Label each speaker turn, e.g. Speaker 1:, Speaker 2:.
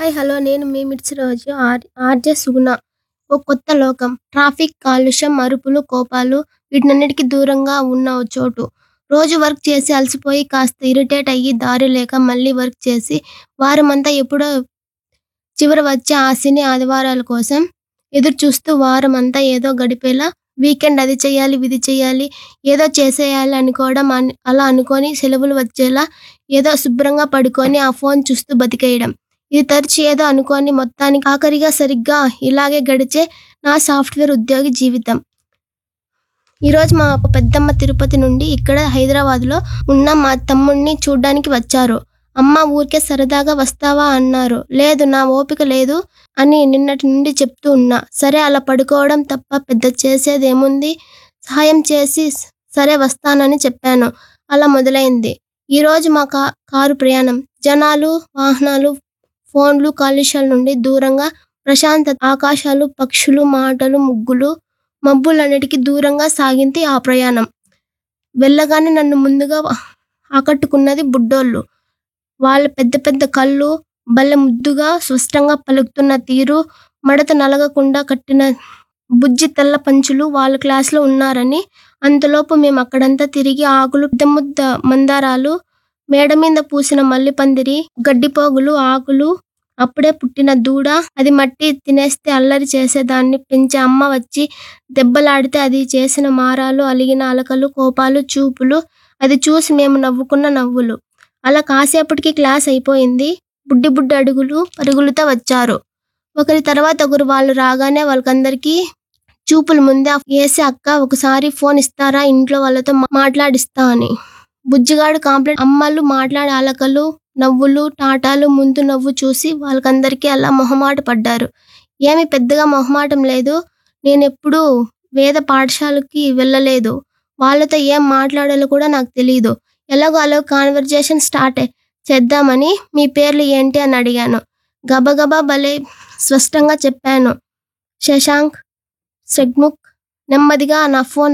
Speaker 1: hi hello నేను మీ మిర్చి రోజు ఆర్ ఆర్జే సుగుణ ఓ కొత్త లోకం ట్రాఫిక్ కాలుష్యం అరుపులు కోపాలు వీటన్నిటికీ దూరంగా ఉన్న ఓ చోటు రోజు వర్క్ చేసి అలసిపోయి కాస్త ఇరిటేట్ అయ్యి దారి లేక మళ్ళీ వర్క్ చేసి వారమంతా ఎప్పుడో చివర వచ్చే ఆ శని ఆదివారాల కోసం ఎదురు చూస్తూ వారం అంతా ఏదో గడిపేలా వీకెండ్ అది చేయాలి ఇది చేయాలి ఏదో చేసేయాలి అనుకోవడం అన్- అలా అనుకొని సెలవులు వచ్చేలా ఏదో శుభ్రంగా పడుకొని ఆ ఫోన్ చూస్తూ బతికేయడం ఇది తరచి ఏదో అనుకోని మొత్తానికి ఆఖరిగా సరిగ్గా ఇలాగే గడిచే నా సాఫ్ట్వేర్ ఉద్యోగి జీవితం ఈరోజు మా పెద్దమ్మ తిరుపతి నుండి ఇక్కడ హైదరాబాద్లో ఉన్న మా తమ్ముడిని చూడ్డానికి వచ్చారు అమ్మ ఊరికే సరదాగా వస్తావా అన్నారు లేదు నా ఓపిక లేదు అని నిన్నటి నుండి చెప్తూ ఉన్నా సరే అలా పడుకోవడం తప్ప పెద్ద చేసేదేముంది సహాయం చేసి సరే వస్తానని చెప్పాను అలా మొదలైంది ఈరోజు మా కా కారు ప్రయాణం జనాలు వాహనాలు ఫోన్లు కాలుష్యాల నుండి దూరంగా ప్రశాంత ఆకాశాలు పక్షులు మాటలు ముగ్గులు మబ్బులన్నిటికీ దూరంగా సాగింది ఆ ప్రయాణం వెళ్ళగానే నన్ను ముందుగా ఆకట్టుకున్నది బుడ్డోళ్ళు వాళ్ళ పెద్ద పెద్ద కళ్ళు భలే ముద్దుగా స్పష్టంగా పలుకుతున్న తీరు మడత నలగకుండా కట్టిన బుజ్జి తెల్ల పంచులు వాళ్ళ క్లాస్లో ఉన్నారని అంతలోపు మేము అక్కడంతా తిరిగి ఆకులు పెద్ద ముద్ద మందారాలు మేడ మీద పూసిన మల్లిపందిరి గడ్డిపోగులు ఆకులు అప్పుడే పుట్టిన దూడ అది మట్టి తినేస్తే అల్లరి చేసేదాన్ని పెంచే అమ్మ వచ్చి దెబ్బలాడితే అది చేసిన మారాలు అలిగిన అలకలు కోపాలు చూపులు అది చూసి మేము నవ్వుకున్న నవ్వులు అలా కాసేపటికి క్లాస్ అయిపోయింది బుడ్డి బుడ్డి అడుగులు పరుగులుతో వచ్చారు ఒకరి తర్వాత ఒకరు వాళ్ళు రాగానే వాళ్ళకందరికీ చూపులు ముందే వేసి అక్క ఒకసారి ఫోన్ ఇస్తారా ఇంట్లో వాళ్ళతో మా- మాట్లాడిస్తా అని బుజ్జిగాడు కాంప్లైంట్ అమ్మలు మాట్లాడే అలకలు నవ్వులు టాటాలు ముందు నవ్వు చూసి వాళ్ళకందరికీ అలా మొహమాట పడ్డారు ఏమి పెద్దగా మొహమాటం లేదు నేను ఎప్పుడూ వేద పాఠశాలకి వెళ్ళలేదు వాళ్ళతో ఏం మాట్లాడాలో కూడా నాకు తెలియదు ఎలాగో అలా కాన్వర్జేషన్ స్టార్ట్ చేద్దామని మీ పేర్లు ఏంటి అని అడిగాను గబగబా భలే స్పష్టంగా చెప్పాను శశాంక్ షెగ్ముఖ్ నెమ్మదిగా నా ఫోన్